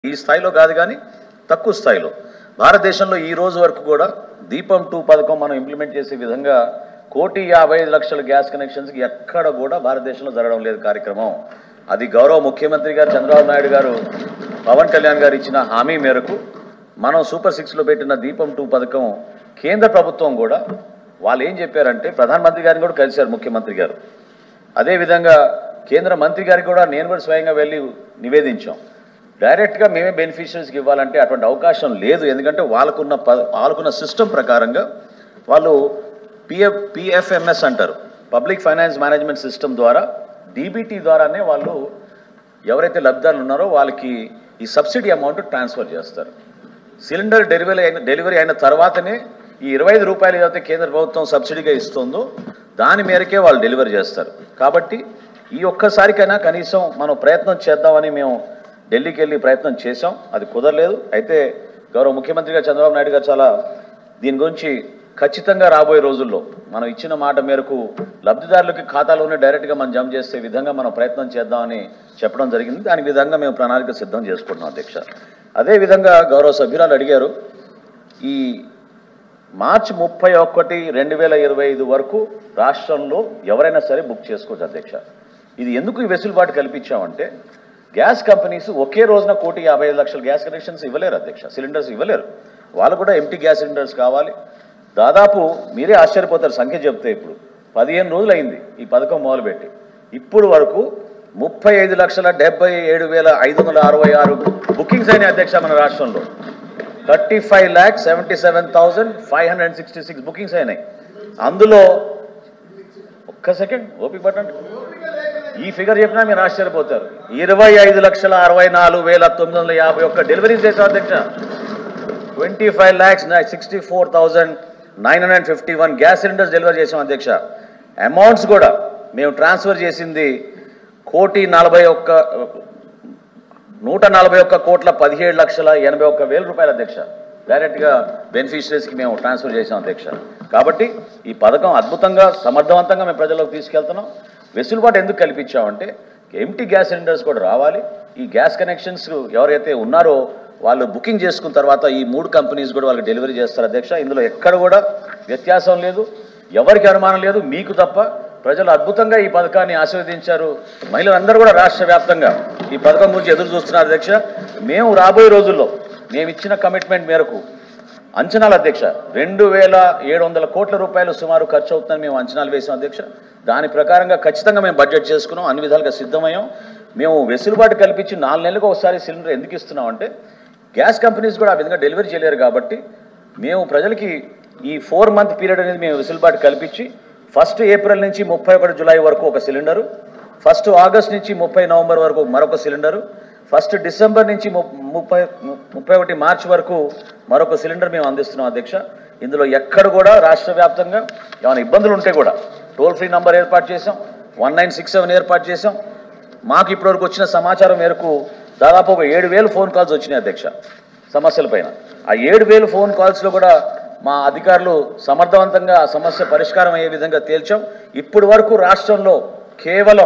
ఈ స్థాయిలో కాదు కానీ తక్కువ స్థాయిలో భారతదేశంలో ఈ రోజు వరకు కూడా దీపం టూ పథకం మనం ఇంప్లిమెంట్ చేసే విధంగా కోటి యాభై ఐదు లక్షల గ్యాస్ కనెక్షన్స్కి ఎక్కడ కూడా భారతదేశంలో జరగడం లేదు కార్యక్రమం అది గౌరవ ముఖ్యమంత్రి గారు చంద్రబాబు నాయుడు గారు పవన్ కళ్యాణ్ గారు ఇచ్చిన హామీ మేరకు మనం సూపర్ సిక్స్లో పెట్టిన దీపం టూ పథకం కేంద్ర ప్రభుత్వం కూడా వాళ్ళు ఏం చెప్పారంటే ప్రధానమంత్రి గారిని కూడా కలిశారు ముఖ్యమంత్రి గారు అదేవిధంగా కేంద్ర మంత్రి గారికి కూడా నేను కూడా స్వయంగా వెళ్ళి నివేదించాం డైరెక్ట్గా మేమే బెనిఫిషరీస్కి ఇవ్వాలంటే అటువంటి అవకాశం లేదు ఎందుకంటే వాళ్ళకున్న ప వాళ్ళకున్న సిస్టమ్ ప్రకారంగా వాళ్ళు పిఎఫ్ పిఎఫ్ఎంఎస్ అంటారు పబ్లిక్ ఫైనాన్స్ మేనేజ్మెంట్ సిస్టమ్ ద్వారా డీబీటీ ద్వారానే వాళ్ళు ఎవరైతే లబ్ధిదారులు ఉన్నారో వాళ్ళకి ఈ సబ్సిడీ అమౌంట్ ట్రాన్స్ఫర్ చేస్తారు సిలిండర్ డెలివరీ అయిన డెలివరీ అయిన తర్వాతనే ఈ ఇరవై ఐదు రూపాయలు ఏదైతే కేంద్ర ప్రభుత్వం సబ్సిడీగా ఇస్తుందో దాని మేరకే వాళ్ళు డెలివరీ చేస్తారు కాబట్టి ఈ ఒక్కసారికైనా కనీసం మనం ప్రయత్నం చేద్దామని మేము ఢిల్లీకి వెళ్ళి ప్రయత్నం చేశాం అది కుదరలేదు అయితే గౌరవ ముఖ్యమంత్రి గారు చంద్రబాబు నాయుడు గారు చాలా దీని గురించి ఖచ్చితంగా రాబోయే రోజుల్లో మనం ఇచ్చిన మాట మేరకు లబ్ధిదారులకి ఖాతాలోనే డైరెక్ట్గా మనం జమ చేసే విధంగా మనం ప్రయత్నం చేద్దామని చెప్పడం జరిగింది దాని విధంగా మేము ప్రణాళిక సిద్ధం చేసుకుంటున్నాం అధ్యక్ష అదేవిధంగా గౌరవ సభ్యురాలు అడిగారు ఈ మార్చి ముప్పై ఒకటి రెండు వేల ఇరవై ఐదు వరకు రాష్ట్రంలో ఎవరైనా సరే బుక్ చేసుకోవచ్చు అధ్యక్ష ఇది ఎందుకు ఈ వెసులుబాటు కల్పించామంటే గ్యాస్ కంపెనీస్ ఒకే రోజున కోటి యాభై ఐదు లక్షల గ్యాస్ కనెక్షన్స్ ఇవ్వలేరు అధ్యక్ష సిలిండర్స్ ఇవ్వలేరు వాళ్ళు కూడా ఎంటీ గ్యాస్ సిలిండర్స్ కావాలి దాదాపు మీరే ఆశ్చర్యపోతారు సంఖ్య చెప్తే ఇప్పుడు పదిహేను రోజులు అయింది ఈ పథకం మొదలుపెట్టి ఇప్పుడు వరకు ముప్పై ఐదు లక్షల డెబ్బై ఏడు వేల ఐదు వందల అరవై ఆరు బుకింగ్స్ అయినాయి అధ్యక్ష మన రాష్ట్రంలో thirty five lakh seventy seven thousand five hundred sixty six bookings అయినాయి అందులో ఒక్క సెకండ్ ఓపిక పట్టండి ఈ ఫిగర్ చెప్పినా మీరు ఆశ్చర్యపోతారు ఇరవై ఐదు లక్షల అరవై నాలుగు వేల తొమ్మిది వందల యాభై ఒక్క డెలివరీస్ చేశాం అధ్యక్ష twenty five lakhs sixty four thousand nine hundred fifty one gas cylinders delivery చేసాం అధ్యక్ష అమౌంట్స్ కూడా మేము ట్రాన్స్ఫర్ చేసింది కోటి నలభై ఒక్క నూట నలభై ఒక్క కోట్ల పదిహేడు లక్షల ఎనభై ఒక్క వేల రూపాయల అధ్యక్ష డైరెక్ట్గా బెనిఫిషరీస్కి మేము ట్రాన్స్ఫర్ చేసాం అధ్యక్ష కాబట్టి ఈ పథకం అద్భుతంగా సమర్థవంతంగా మేము ప్రజల్లోకి తీసుకెళ్తున్నాం వెసులుబాటు ఎందుకు కల్పించామంటే ఎంటీ గ్యాస్ సిలిండర్స్ కూడా రావాలి ఈ గ్యాస్ కనెక్షన్స్ ఎవరైతే ఉన్నారో వాళ్ళు బుకింగ్ చేసుకున్న తర్వాత ఈ మూడు కంపెనీస్ కూడా వాళ్ళకి డెలివరీ చేస్తారు అధ్యక్ష ఇందులో ఎక్కడ కూడా వ్యత్యాసం లేదు ఎవరికి అనుమానం లేదు మీకు తప్ప ప్రజలు అద్భుతంగా ఈ పథకాన్ని ఆశీర్వదించారు మహిళలందరూ కూడా రాష్ట్ర వ్యాప్తంగా ఈ పథకం గురించి ఎదురు చూస్తున్నారు అధ్యక్ష మేము రాబోయే రోజుల్లో మేము ఇచ్చిన కమిట్మెంట్ మేరకు అంచనాలు అధ్యక్ష రెండు వేల ఏడు వందల కోట్ల రూపాయలు సుమారు ఖర్చు అవుతుందని మేము అంచనాలు వేసాం అధ్యక్ష దాని ప్రకారంగా ఖచ్చితంగా మేము బడ్జెట్ చేసుకున్నాం అన్ని విధాలుగా సిద్ధమయ్యాం మేము వెసులుబాటు కల్పించి నాలుగు నెలలకు ఒకసారి సిలిండర్ ఎందుకు ఇస్తున్నాం అంటే గ్యాస్ కంపెనీస్ కూడా ఆ విధంగా డెలివరీ చేయలేరు కాబట్టి మేము ప్రజలకి ఈ ఫోర్ మంత్ పీరియడ్ అనేది మేము వెసులుబాటు కల్పించి ఫస్ట్ ఏప్రిల్ నుంచి ముప్పై ఒకటి జులై వరకు ఒక సిలిండరు ఫస్ట్ ఆగస్ట్ నుంచి ముప్పై నవంబర్ వరకు మరొక సిలిండరు ఫస్ట్ డిసెంబర్ నుంచి ము- ముప్పై ము- ముప్పై ఒకటి మార్చి వరకు మరొక సిలిండర్ మేము అందిస్తున్నాం అధ్యక్ష ఇందులో ఎక్కడ కూడా రాష్ట్ర వ్యాప్తంగా ఏమైనా ఇబ్బందులు ఉంటే కూడా టోల్ ఫ్రీ నంబర్ ఏర్పాటు చేసాం వన్ నైన్ సిక్స్ సెవెన్ ఏర్పాటు చేసాం మాకు ఇప్పటివరకు వచ్చిన సమాచారం మేరకు దాదాపు ఒక ఏడు వేలు ఫోన్ కాల్స్ వచ్చినాయి అధ్యక్ష సమస్యలపైన ఆ ఏడు వేలు ఫోన్ కాల్స్లో కూడా మా అధికారులు సమర్థవంతంగా ఆ సమస్య పరిష్కారం అయ్యే విధంగా తేల్చాం ఇప్పటి వరకు రాష్ట్రంలో కేవలం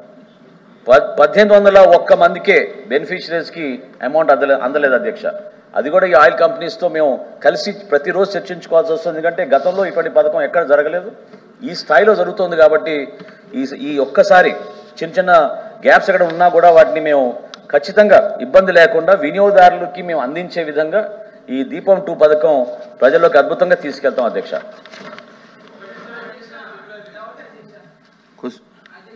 ప- పద్దెనిమిది వందల ఒక్క మందికే బెనిఫిషరీస్కి అమౌంట్ అందలే అందలేదు అధ్యక్ష అది కూడా ఈ ఆయిల్ కంపెనీస్తో మేము కలిసి ప్రతిరోజు చర్చించుకోవాల్సి వస్తుంది ఎందుకంటే గతంలో ఇటువంటి పథకం ఎక్కడ జరగలేదు ఈ స్థాయిలో జరుగుతోంది కాబట్టి ఈ ఈ ఒక్కసారి చిన్న చిన్న గ్యాప్స్ ఎక్కడ ఉన్నా కూడా వాటిని మేము ఖచ్చితంగా ఇబ్బంది లేకుండా వినియోగదారులకి మేము అందించే విధంగా ఈ దీపం టూ పథకం ప్రజల్లోకి అద్భుతంగా తీసుకెళ్తాం అధ్యక్ష కుస్-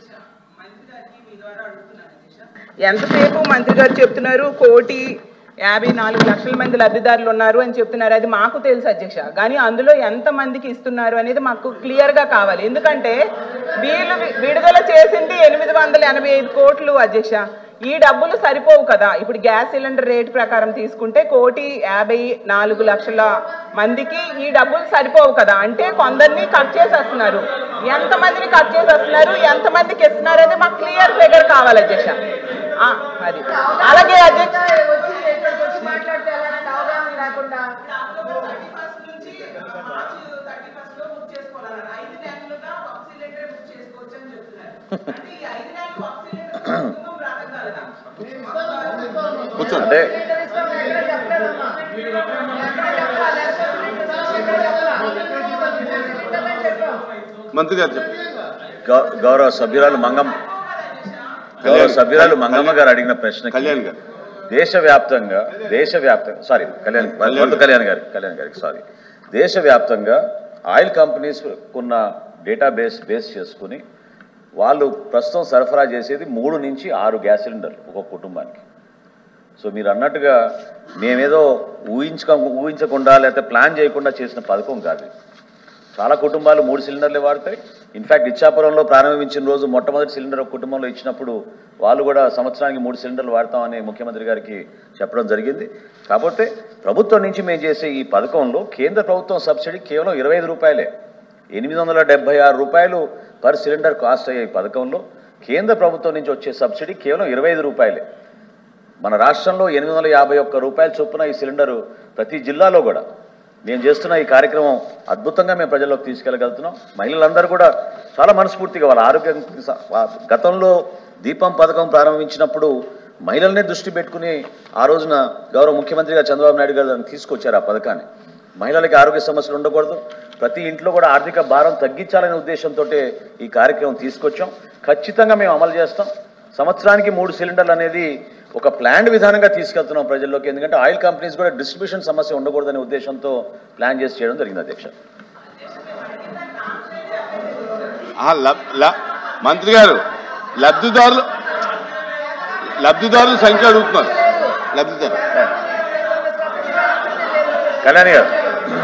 ఎంతసేపు మంత్రి గారు చెప్తున్నారు కోటి యాభై నాలుగు లక్షల మంది లబ్ధిదారులు ఉన్నారు అని చెప్తున్నారు అది మాకు తెలుసు అధ్యక్ష కానీ అందులో ఎంత మందికి ఇస్తున్నారు అనేది మాకు క్లియర్గా కావాలి ఎందుకంటే వీళ్ళు వి- విడుదల చేసింది ఎనిమిది వందల ఎనభై ఐదు కోట్లు అధ్యక్ష ఈ డబ్బులు సరిపోవు కదా ఇప్పుడు గ్యాస్ సిలిండర్ రేటు ప్రకారం తీసుకుంటే కోటి యాభై నాలుగు లక్షల మందికి ఈ డబ్బులు సరిపోవు కదా అంటే కొందరిని కట్ చేసేస్తున్నారు ఎంతమందిని కట్ చేసేస్తున్నారు ఎంతమందికి ఇస్తున్నారు అనేది మాకు క్లియర్ ఫిగర్ కావాలి అధ్యక్ష ఆ, అది అలాగే అధ్యక్ష కూర్చో కూర్చోండి అంటే మంత్రి గారు చెప్పండి గౌ- గౌరవ సభ్యురాలు మంగం గౌరవ కళ్యాణ్ సభ్యురాలు మంగమ్మ గారు అడిగిన ప్రశ్న కళ్యాణ్ గారు దేశవ్యాప్తంగా దేశవ్యాప్తంగా సారీ కళ్యాణ్ కళ్యాణ్ వంద కళ్యాణ్ గారికి కళ్యాణ్ గారికి సారీ దేశవ్యాప్తంగా ఆయిల్ కంపెనీస్ ఉన్న డేటాబేస్ బేస్ చేసుకుని వాళ్ళు ప్రస్తుతం సరఫరా చేసేది మూడు నుంచి ఆరు గ్యాస్ సిలిండర్లు ఒక కుటుంబానికి సో మీరు అన్నట్టుగా మేమేదో ఊహించక ఊహించకుండా లేకపోతే ప్లాన్ చేయకుండా చేసిన పథకం కాదు ఇది. చాలా కుటుంబాలు మూడు సిలిండర్లే వాడతాయి ఇన్ఫాక్ట్ ఇచ్చాపురంలో ప్రారంభించిన రోజు మొట్టమొదటి సిలిండర్ ఒక కుటుంబంలో ఇచ్చినప్పుడు వాళ్ళు కూడా సంవత్సరానికి మూడు సిలిండర్లు వాడతామని ముఖ్యమంత్రి గారికి చెప్పడం జరిగింది కాకపోతే ప్రభుత్వం నుంచి మేము చేసే ఈ పథకంలో కేంద్ర ప్రభుత్వం సబ్సిడీ కేవలం ఇరవై ఐదు రూపాయలే ఎనిమిది వందల డెబ్బై ఆరు రూపాయలు పర్ సిలిండర్ కాస్ట్ అయ్యే ఈ పథకంలో కేంద్ర ప్రభుత్వం నుంచి వచ్చే సబ్సిడీ కేవలం ఇరవై ఐదు రూపాయలే మన రాష్ట్రంలో ఎనిమిది వందల యాభై ఒక్క రూపాయల చొప్పున ఈ సిలిండరు ప్రతి జిల్లాలో కూడా మేము చేస్తున్న ఈ కార్యక్రమం అద్భుతంగా మేము ప్రజల్లోకి తీసుకెళ్ళగలుగుతున్నాం మహిళలందరూ కూడా చాలా మనస్ఫూర్తిగా వాళ్ళ ఆరోగ్యం గతంలో దీపం పథకం ప్రారంభించినప్పుడు మహిళలనే దృష్టి పెట్టుకుని ఆ రోజున గౌరవ ముఖ్యమంత్రి గారు చంద్రబాబు నాయుడు గారు దాన్ని తీసుకొచ్చారు ఆ పథకాన్ని మహిళలకి ఆరోగ్య సమస్యలు ఉండకూడదు ప్రతి ఇంట్లో కూడా ఆర్థిక భారం తగ్గించాలనే ఉద్దేశంతో ఈ కార్యక్రమం తీసుకొచ్చాం ఖచ్చితంగా మేము అమలు చేస్తాం సంవత్సరానికి మూడు సిలిండర్లు అనేది ఒక ప్లాన్డ్ విధానంగా తీసుకెళ్తున్నాం ప్రజల్లోకి ఎందుకంటే ఆయిల్ కంపెనీస్ కూడా డిస్ట్రిబ్యూషన్ సమస్య ఉండకూడదనే ఉద్దేశంతో ప్లాన్ చేసి చేయడం జరిగింది అధ్యక్ష ఆ, లబ్- ల- మంత్రి గారు లబ్ధిదారులు లబ్ధిదారుల సంఖ్య అడుగుతున్నారు లబ్ధిదారు కళ్యాణి గారు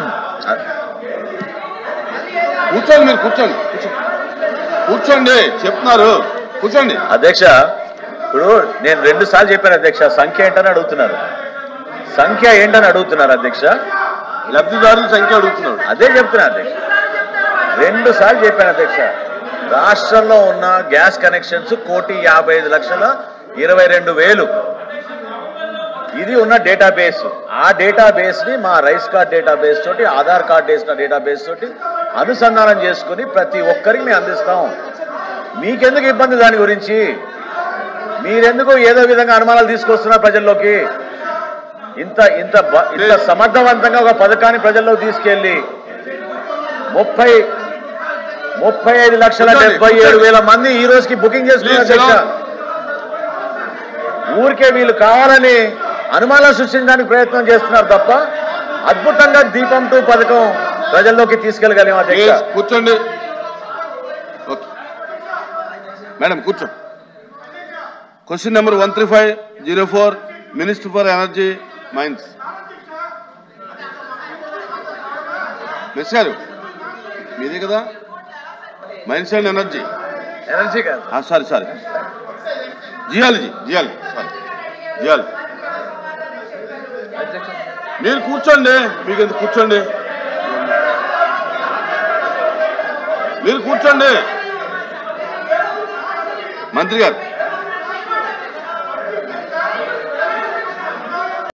కూర్చోండి మీరు కూర్చోండి కూర్చోండి. కూర్చోండి చెప్తున్నారు కూర్చోండి అధ్యక్ష ఇప్పుడు నేను రెండు సార్లు చెప్పాను అధ్యక్ష సంఖ్య ఏంటని అడుగుతున్నారు సంఖ్య ఏంటని అడుగుతున్నారు అధ్యక్ష లబ్ధిదారుల సంఖ్య అడుగుతున్నాడు అదే చెప్తున్నా అధ్యక్ష రెండు సార్లు చెప్పాను అధ్యక్ష రాష్ట్రంలో ఉన్న గ్యాస్ కనెక్షన్స్ కోటి యాభై ఐదు లక్షల ఇరవై రెండు వేలు ఇది ఉన్న డేటాబేస్ ఆ డేటాబేస్ ని మా రైస్ కార్డ్ డేటాబేస్ తోటి ఆధార్ కార్డ్ వేసిన డేటాబేస్ తోటి అనుసంధానం చేసుకుని ప్రతి ఒక్కరికి మేము అందిస్తాం మీకెందుకు ఇబ్బంది దాని గురించి మీరెందుకు ఏదో విధంగా అనుమానాలు తీసుకొస్తున్నారు ప్రజల్లోకి ఇంత ఇంత బ- ఇంత సమర్థవంతంగా ఒక పథకాన్ని ప్రజల్లోకి తీసుకెళ్లి ముప్పై ముప్పై ఐదు లక్షల కూర్చోండి, డెబ్బై ఏడు వేల మంది ఈ రోజుకి బుకింగ్ చేసుకున్నారు Please, అధ్యక్ష sit ఊరికే వీళ్ళు కావాలని అనుమానాలు సృష్టించడానికి ప్రయత్నం చేస్తున్నారు తప్ప అద్భుతంగా దీపం టూ పథకం ప్రజల్లోకి తీసుకెళ్ళగలిగాం అధ్యక్ష ప్లీజ్ కూర్చోండి ఓకే మేడం కూర్చో question number one three five zero four minister for energy mines miss గారు మీదే కదా మైన్స్ అండ్ ఎనర్జీ ఎనర్జీ కాదు sorry sorry geology geology sorry geology మీరు కూర్చోండి మీకు ఎందుకు కూర్చోండి మీరు కూర్చోండి మంత్రి గారు